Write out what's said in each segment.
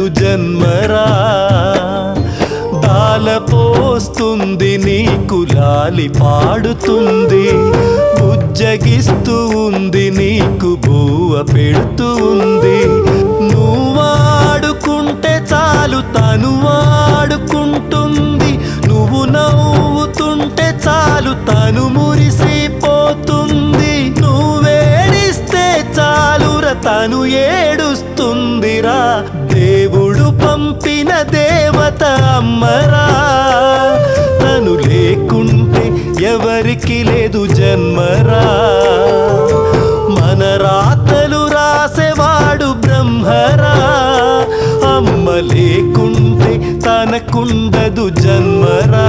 జన్మరా దాల పోస్తుంది నీకు లాలి పాడుతుంది బుజ్జగిస్తూ ఉంది నీకు బువ్వ పెడుతూ ఉంది నువ్వాడుకుంటే చాలు తను వాడుకుంటుంది నువ్వు నవ్వుతుంటే చాలు తను మురిసిపోతుంది నువ్వేడిస్తే చాలుర తను ఏడుస్తుందిరా దేవుడు పంపిన దేవత అమ్మరా తను లేకుంటే ఎవరికి లేదు జన్మరా మన రాతలు రాసేవాడు బ్రహ్మరా అమ్మ లేకుంటే తనకుండదు జన్మరా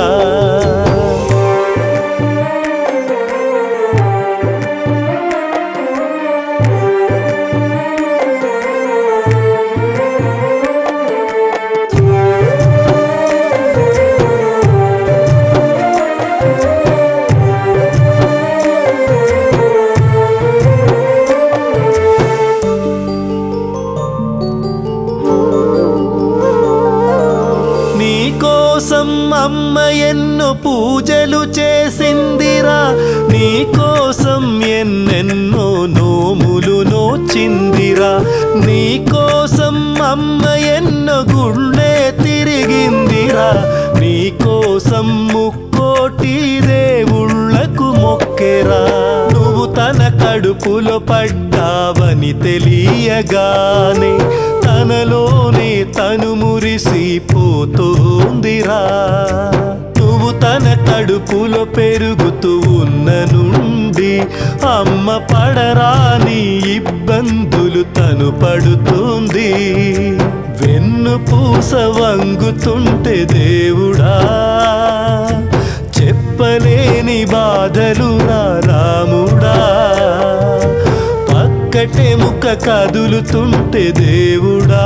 నీకోసం అమ్మ ఎన్నో పూజలు చేసిందిరా నీకోసం ఎన్నెన్నో నోములు నోచిందిరా నీకోసం అమ్మ ఎన్నో గుళ్ళే తిరిగిందిరా నీకోసం ముక్కోటి దేవుళ్ళకు మొక్కెరా నువ్వు తన కడుపులో పడ్డావని తెలియగానే తనలోనే తను మురిసిపోతోందిరా నువ్వు తన కడుపులో పెరుగుతూ ఉన్న నుండి అమ్మ పడరాని ఇబ్బందులు తను పడుతుంది వెన్ను పూస వంగుతుంటే దేవుడా చెప్పలేని బాధలు నా రాముడా పక్కటే ముక్క కదులుతుంటే దేవుడా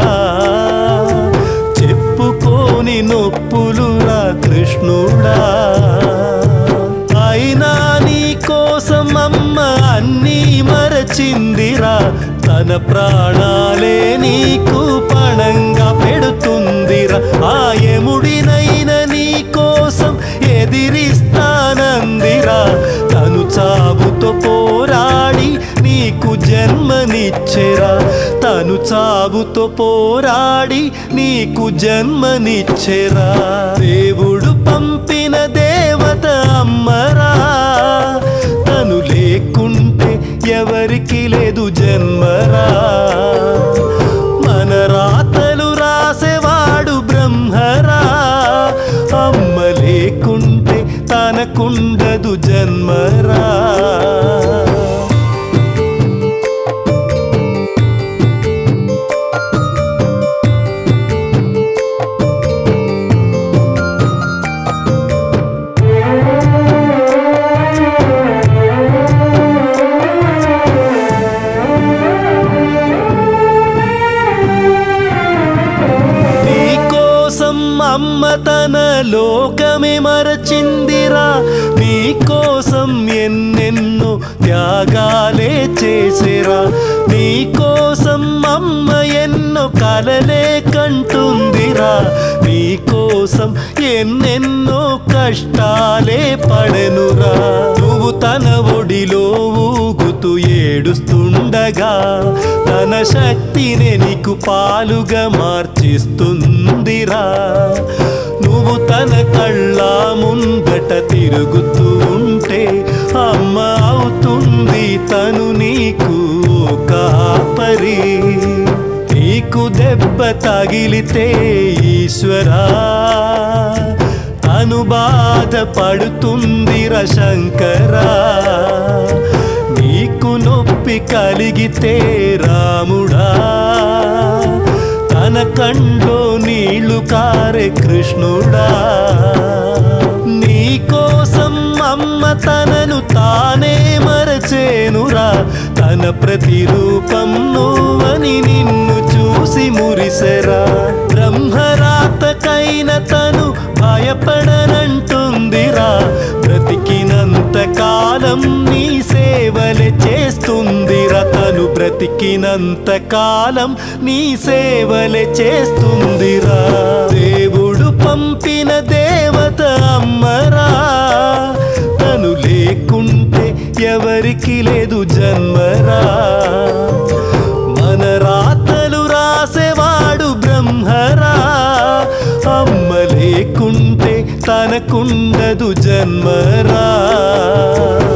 చెప్పుకోని నొప్పులు రా కృష్ణుడా అయినా నీ కోసం అమ్మ అన్నీ మరచిందిరా తన ప్రాణాలే నీకు పణంగా పెడుతుందిరా ఆ యముడినైన నీ కోసం ఎదిరిస్తానందిరా తను చావుతో పోరాడి నీకు జన్మనిచ్చెరా తను చావుతో పోరాడి నీకు జన్మనిచ్చెరా దేవుడు పంపిన దేవత అమ్మరా తను లేకుంటే ఎవరికి లేదు జన్మరా మన రాతలు రాసేవాడు బ్రహ్మరా అమ్మ లేకుంటే తనకుండదు జన్మరా నీకోసం అమ్మ తన లోకమే మరచిందిరా నీకోసం ఎన్నెన్నో త్యాగాలే చేసిరా నీకోసం అమ్మ ఎన్నో కలలే కంటుందిరా నీకోసం ఎన్నెన్నో కష్టాలే పడెనురా నువ్వు తన ఒడిలో ఊగుతూ ఏడుస్తుండగా తన శక్తిని నీకు పాలుగా మార్చిస్తుందిరా నువ్వు తన కళ్ళ ముందట తిరుగుతూ ఉంటే అమ్మ అవుతుంది తను నీకు కాపరి నీకు దెబ్బ తగిలితే ఈశ్వరా తను బాధ పడుతుందిర శంకరా నీకు నొప్పి కలిగితే రాముడా తన కండ్లో నీళ్లు కారే కృష్ణుడా నీకోసం అమ్మ తనను తానే మరచేనురా తన ప్రతిరూపం నువ్వని నిన్ను చూసి మురిసెరా బ్రహ్మరాతకైన తను భయపడనంటుందిరా బ్రతికినంత కాలం నీ సేవలే చేస్తుందిరా తను బ్రతి బ్రతికినంత కాలం నీ సేవలే చేస్తుందిరా దేవుడు పంపిన దేవత అమ్మరా తను లేకుంటే ఎవరికి లేదు జన్మరా మన రాతలు రాసేవాడు బ్రహ్మరా అమ్మ లేకుంటే తనకుండదు జన్మరా